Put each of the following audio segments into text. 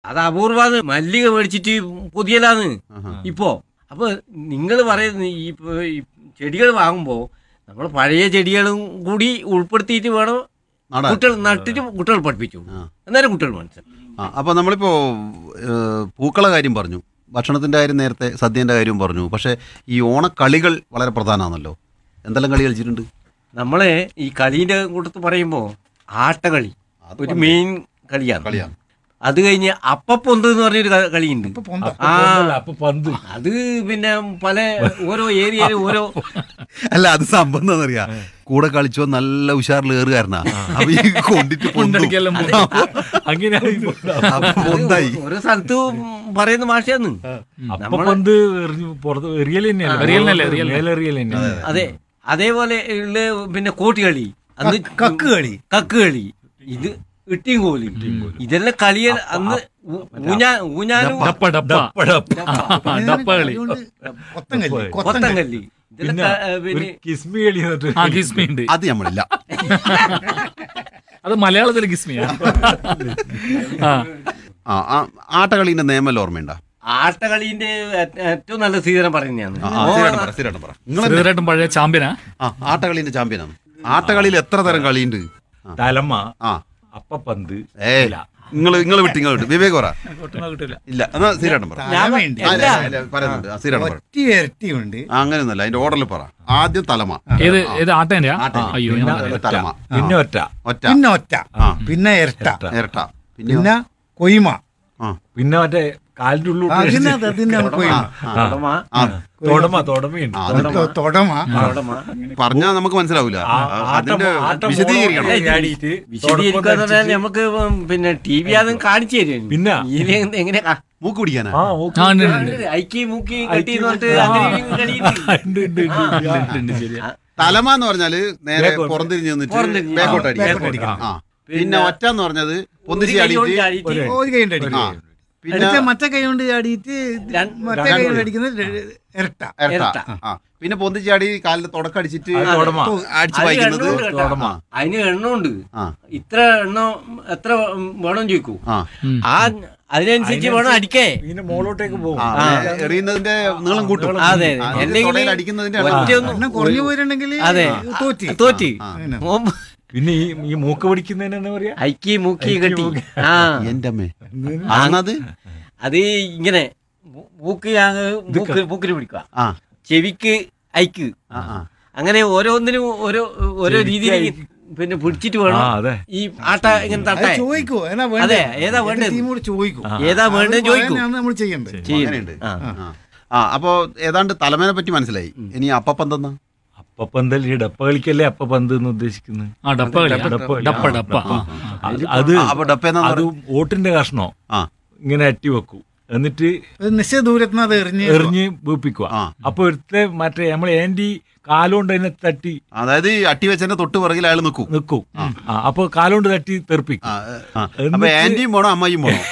അത് അപൂർവാന്ന് മല്ലിക മേടിച്ചിട്ട് പുതിയലാന്ന് ആഹാ. ഇപ്പോ അപ്പൊ നിങ്ങൾ പറയുന്ന ഈ ഇപ്പൊ ഈ ചെടികൾ വാങ്ങുമ്പോ നമ്മൾ പഴയ ചെടികളും കൂടി ഉൾപ്പെടുത്തിയിട്ട് വേണം നടാൻ. കുട്ടികൾ നട്ടിട്ട് കുട്ടികൾ പഠിപ്പിച്ചു ആ. അന്നേരം കുട്ടികൾ മനസ്സിലാക്കും ആ അപ്പോൾ നമ്മളിപ്പോൾ പൂക്കള കാര്യം പറഞ്ഞു ഭക്ഷണത്തിൻ്റെ കാര്യം നേരത്തെ സദ്യേൻ്റെ കാര്യം പറഞ്ഞു പക്ഷേ ഈ ഓണക്കളികൾ വളരെ പ്രധാനമാണല്ലോ എന്തെല്ലാം കളി കളിച്ചിട്ടുണ്ട് നമ്മളെ ഈ കളീന്റെ കൂട്ടത്ത് പറയുമ്പോ ആട്ടകളി അത് ഒരു മെയിൻ കളിയാണ് കളിയാണ് അത് കഴിഞ്ഞ് അപ്പപ്പൊന്ത് എന്ന് പറഞ്ഞൊരു ക- കളിയുണ്ട് ആ അപ്പൊ പന്ത് അത് പിന്നെ പല ഓരോ ഏരിയയിലും ഓരോ അല്ല അത് സംഭവം എന്താണെന്നറിയാ കൂടെ കളിച്ചോ നല്ല ഉഷാറിൽ ഏറുകാരനാ അപ്പൊ ഈ കൊണ്ടിട്ട് പൊന്തും. കൊണ്ടടിക്കെല്ലാം അങ്ങനെ അപ്പൊ പൊന്തായി ഓരോ സ്ഥലത്ത് പറയുന്ന ഭാഷയാണ് അപ്പൊ പന്ത് എറിഞ്ഞ് പുറത്ത് എറിയൽ തന്നെയല്ലേ എറിയൽ തന്നെയല്ലേ, എറിയൽ മേലെറിയൽ തന്നെ അതെ അതേപോലെ ഉള്ള പിന്നെ കോട്ടുകളി അന്ന് കക്ക് കളി കക്ക് കളി ഇത് ഇട്ടിയും കോലി ഇതെല്ലാം കളികൾ അന്ന് ഊ- ഊഞ്ഞാ ഊഞ്ഞാലും ഡപ്പ ഡപ്പ ആ, ഡപ്പ കളി കൊത്തങ്കല്ലി കൊത്തങ്കല്ലി കൊത്തങ്കല്ലി ഇതെല്ലാം പിന്നെ ക- ഒരു പിന്നെ കിസ്മി കളി എന്നിട്ട് ആ കിസ്മി ഉണ്ട് അത് നമ്മളില്ല അത് മലയാളത്തിലെ കിസ്മിയാ ആ ആ ആ ആട്ടകളീൻ്റെ നിയമം ഓർമ്മയുണ്ടോ ആട്ടകളീന്റെ ഏ- ഏറ്റവും നല്ല സീസൺ പറയുന്നതാണ് ആ, ആ, സ്ഥിരായിട്ട് പറ, സ്ഥിരായിട്ട് പറ. നിങ്ങള് തീർച്ചയായിട്ടും പഴയ ചാമ്പ്യനാ ആ ആട്ടകളീൻ്റെ ചാമ്പ്യനാണ് ആട്ടകളിയിൽ എത്ര തരം കളിയുണ്ട് ആ, തലമ ആ അപ്പപ്പന്ത് ഏ നിങ്ങൾ നിങ്ങൾ വിട്ട് നിങ്ങൾ വിട്ട് വിവേക് പറ ഒട്ടും കിട്ടില്ല ഇല്ല എന്നാ സ്ഥിരായിട്ടും പറ ഞാൻ പ- തലമയുണ്ട്. ആ, എല്ലാ- ഇല്ല, ഇല്ല, പറയുന്നുണ്ട് ആ, സ്ഥിരായിട്ടും പറ ഒറ്റ ഇരട്ടിയുണ്ട് ആ, അങ്ങനെയൊന്നുമല്ല അതിന്റെ ഓർഡറിൽ പറ ആദ്യം തലമ ഏത് ഏത് ആട്ടേന്റെയാ ആട്ടേന്റെ. അയ്യോ പിന്നെ ഞാൻ പിന്നെ തലമ പിന്നെ ഒറ്റ ഒറ്റ പിന്നെ ഒറ്റ ആ. പിന്നെ ഇരട്ട ഇരട്ട പിന്നെ പിന്നെ കൊയ്മ ആ പിന്നെ മറ്റേ കാലിന്റെ ഉള്ളിൽ അതിന് അതിന് കൊയ്മ തുടമ, ആ തൊടമ തൊടമയുണ്ട് ആ, അത് തൊ- തൊടമ തുടമ. പറഞ്ഞാൽ നമുക്ക് മനസ്സിലാവൂല ആ, അതിന്റെ ആട്ടം- ആട്ടം വിശദീകരിക്കണം മോളെ ചാടിയിട്ട് വിശദീകരിക്കുക എന്ന് പറഞ്ഞാൽ നമുക്ക് പിന്നെ ടി വി അതും കാണിച്ചു തരും പിന്നെ? ഇതിന് എങ്ങനെ കാ- മൂക്ക് പിടിക്കാനാ ആ ഓക്കെ ആ ഉണ്ട് ഉണ്ട്, ഉണ്ട് ഐക്കി മൂക്കി കെട്ടി എന്ന് പറഞ്ഞിട്ട് അങ്ങനെ കളിയുണ്ട്. ഉണ്ട് ഉണ്ട് ഉണ്ട് ഉണ്ട്. ഉണ്ട്, ഉണ്ട്, ശരിയാ തലമ എന്ന് പറഞ്ഞാല് നേരെ Backward. പുറംതിരിഞ്ഞ് നിന്നിട്ട് പുറംതിരിഞ്ഞ്. ബേക്കോട്ട് ആ, അടിക്കും backward അടിക്കണം. ആ പിന്നെ ഒറ്റ എന്ന് പറഞ്ഞത് പൊന്തിച്ച് ഒരു കൈ കൊണ്ട് ചാടിയിട്ട് ചാടിയിട്ട് ഒരു കൈ കൊണ്ട് അടിക്കും ആ പിന്നെ അടുത്ത മറ്റേ കൈ കൊണ്ട് ചാടിയിട്ട് രണ്ട്- മറ്റേ കൈ കൊണ്ട് അടിക്കുന്നത് ഇരട്ട ഇരട്ട ഇരട്ട. ആ പിന്നെ പൊന്തിച്ച് ചാടി കാലിൽ തുടക്കടിച്ചിട്ട് അത് തൊടമ. അടിച്ച് അതിന് വായിക്കുന്നത് എണ്ണമുണ്ട് കേട്ടോ. തുടമ. അതിന് എണ്ണമുണ്ട് ആ ഇത്ര എണ്ണം എത്ര വേണം ചോദിക്കൂ ആ ഉം. ആ അതിനനുസരിച്ച് വേണം അടിക്കേ പിന്നെ മോളോട്ടേക്ക് പോകും ആ, അങ്ങനെ എറിയുന്നതിന്റെ നീളം കൂട്ടും അതെ, ആ, അതെ. ഇത് അല്ലെങ്കിൽ തൊടയിൽ അടിക്കുന്നതിന്റെ ഒറ്റ എണ്ണം. ഒന്ന് എണ്ണം കുറഞ്ഞു പോയിട്ടുണ്ടെങ്കിൽ അതെ. തോറ്റി തോറ്റ് ആ. അങ്ങനെ. ഓം പിന്നെ ഈ ഈ മൂക്ക് പിടിക്കുന്നതിന് എന്താ പറയാ ഐക്കി മൂക്കി ഐക്കി കെട്ടി മൂക്കി. ആ എന്റെ അമ്മേ അന്നത് അത് ഇങ്ങനെ മൂ- മൂക്ക് അങ്ങ് മൂക്ക് മൂക്കിന് പിടിക്കുക ആ ചെവിക്ക് ഐക്ക് ആ ആ അങ്ങനെ ഓരോന്നിനും ഓരോ ഓരോ രീതിയിൽ പിന്നെ പിടിച്ചിട്ട് ആ വേണം അതെ ഈ ആട്ട ഇങ്ങനെ അത് തട്ടേ ചോദിക്കോ ഏതാ അതെ, വേണ്ടത് ഏതാ വേണ്ടത്? ടീമോട് ചോദിക്കും ഏതാ വേണ്ടത് ചോദിക്കൂ നമ്മൾ ചെയ്യണ്ടത് ചെയ്യും. അങ്ങനെയുണ്ട് ആ. ആ. ആ അപ്പോ ഏതാണ്ട് തലമേനെ പറ്റി മനസ്സിലായി ഇനി അപ്പപ്പന്തെന്നാ അപ്പപ്പന്തൽ ഈ ഡപ്പ കളിക്കല്ലേ അപ്പപ്പന്ത് എന്ന് ഉദ്ദേശിക്കുന്നത് ആ ഡപ്പ കളി ഡപ്പ കളി. ഡപ്പ ആ, ഡപ്പ ഡപ്പ. ആ. അത് അത് ആ, അപ്പൊ ഡപ്പ എന്നാ അത് ഓട്ടിന്റെ കഷ്ണോ ആ ഇങ്ങനെ അറ്റി വെക്കും എന്നിട്ട് ഒരു നിശ്ചയ ദൂരത്തിന് അത് എറിഞ്ഞ് എറിഞ്ഞ് വീപ്പിക്കുക ആ. അപ്പൊ ഒരുത്തെ മറ്റേ നമ്മളെ ആന്റി കാലുകൊണ്ട് അതിനെ തട്ടി അതായത് ഈ അട്ടി വെച്ചതിന്റെ തൊട്ട് പിറകിൽ അയാൾ നിൽക്കും നിൽക്കും ആ അപ്പൊ കാലുകൊണ്ട് തട്ടി തെറിപ്പിക്കും ആ, ആ. അപ്പൊ എന്നിട്ട് ആന്റിയും പോണോ അമ്മയും പോണോ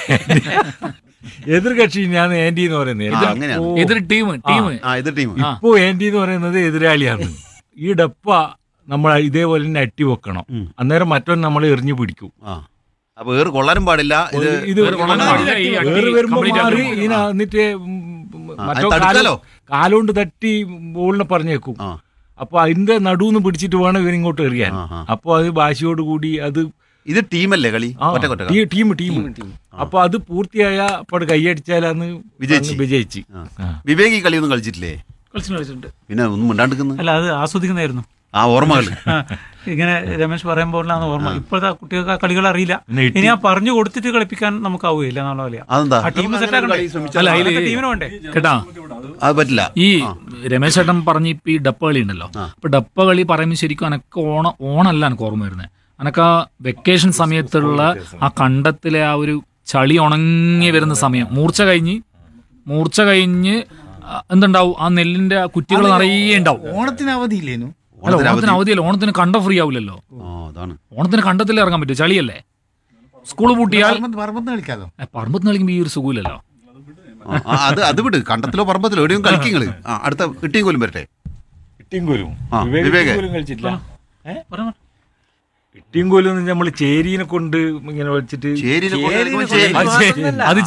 എതിർ കക്ഷി ഞാൻ ആന്റി എന്ന് പറയുന്നത് ആ, അങ്ങനെയാണ്. ഓ, എതിർ ടീം ടീം ആ ഇത് ടീം ഇപ്പൊ ആന്റി എന്ന് പറയുന്നത് എതിരാളിയാണ് ഈ ഡപ്പ നമ്മൾ ഇതേപോലെ തന്നെ അട്ടി വെക്കണം ഉം. അന്നേരം മറ്റൊന്ന് നമ്മൾ എറിഞ്ഞു പിടിക്കും ആ അപ്പൊ ഏറ് കൊള്ളാനും പാടില്ല ഇത് ഇത് വേറെ കൊള്ളാൻ പാടില്ല. ഈ അട്ടി വേറെ വരുമ്പോ complete മാറി ആക്കണം. ഇതിന എന്നിട്ട് ആ, മറ്റോ അത് തടുക്കാലോ? കാലുകൊണ്ട് തട്ടി ബോളിനെ പറഞ്ഞേക്കും ആ അപ്പൊ അതിന്റെ നടുന്ന് പിടിച്ചിട്ട് വേണം ഇവനിങ്ങോട്ട് എറിയാൻ ആ, ആ. അപ്പൊ അത് ഭാഷയോട് കൂടി അത് ഇത് ടീമല്ലേ കളി ആ, ഒറ്റ കൊറ്റ ടീ- ടീം ടീം അപ്പൊ അത് പൂർത്തിയായ അപ്പോൾ കൈയടിച്ചാലാന്ന് വിജയിച്ച്. അങ്ങ് വിജയിച്ച് ആ. ആ. വിവേക് ഈ കളിയൊന്നും കളിച്ചിട്ടില്ലേ കളിച്ചു കളിച്ചിട്ടുണ്ട് പിന്നെ ഒന്നും മിണ്ടാണ്ടിരിക്കുന്നു അല്ല അത് ആസ്വദിക്കുന്നതായിരുന്നു ആ ഓർമ്മകൾ ആ, ഇങ്ങനെ രമേശ് പറയാൻ പോലാണ് ഓർമ്മ ഇപ്പോഴത്തെ കുട്ടികൾക്ക് ആ കളികൾ അറിയില്ല പിന്നെ ഇട്ടി- ഇനി ആ പറഞ്ഞു കൊടുത്തിട്ട് കളിപ്പിക്കാൻ നമുക്കാവുകയില്ല എന്നുള്ള കളിയാ അതെന്താ ആ ടീം സെറ്റ് ആക്കണ്ടേ അല്ല അതില് ടീമിന് വേണ്ടേ കേട്ടാ അത് പറ്റില്ല ഈ രമേശ് ചേട്ടൻ പറഞ്ഞ ഇപ്പൊ ഈ ഡപ്പ കളി ഉണ്ടല്ലോ ഇപ്പൊ ഡപ്പ കളി പറയുമ്പോൾ ശരിക്കും എനക്ക് ഓണ ഓണല്ല എനിക്ക് ഓർമ്മ വരുന്നത് എനക്ക് ആ വെക്കേഷൻ സമയത്തുള്ള ആ കണ്ടത്തിലെ ആ ഒരു ചളി ഉണങ്ങി വരുന്ന സമയം മൂർച്ച കഴിഞ്ഞ് മൂർച്ച കഴിഞ്ഞ് ആ, എന്തുണ്ടാവും ആ നെല്ലിന്റെ ആ കുറ്റികൾ നിറയെ ഉണ്ടാവും ഓണത്തിന് അവധിയില്ലേനു അല്ല ഓണത്തിന് അവധിയല്ല ഓണത്തിന് കണ്ട ഫ്രീ ആവില്ലല്ലോ ആ അതാണ് ഓണത്തിന് കണ്ടത്തിൽ ഇറങ്ങാൻ പറ്റും ചളിയല്ലേ സ്കൂൾ പൂട്ടിയാൽ പറമ്പത്ത് പറമ്പത്ത് കളിക്കാലോ ഏ, പറമ്പത്ത് കളിക്കുമ്പോൾ ഈ ഒരു സുഖമില്ലല്ലോ ആ, ആ, അത് അത് വിട് കണ്ടത്തിലോ പറമ്പത്തിലോ എവിടെയും കളിക്കിങ്ങള് ആ അടുത്ത കിട്ടിയും കൊല്ലും വരട്ടെ ഇട്ടിയും കോലും ആ, വിവേക് വിവേക്. ഇട്ടിയും കോലും കളിച്ചിട്ടില്ല പറ, പറ. ഇട്ടിയും കോലും നമ്മൾ ചേരീനെ കൊണ്ട് ഇങ്ങനെ വെച്ചിട്ട് ചേരിയിലെ കൊണ്ട് ചേരിയിലെ കളിക്കുമ്പോൾ ചേരി. കൊണ്ട് അത് മാത്രമല്ല. അത്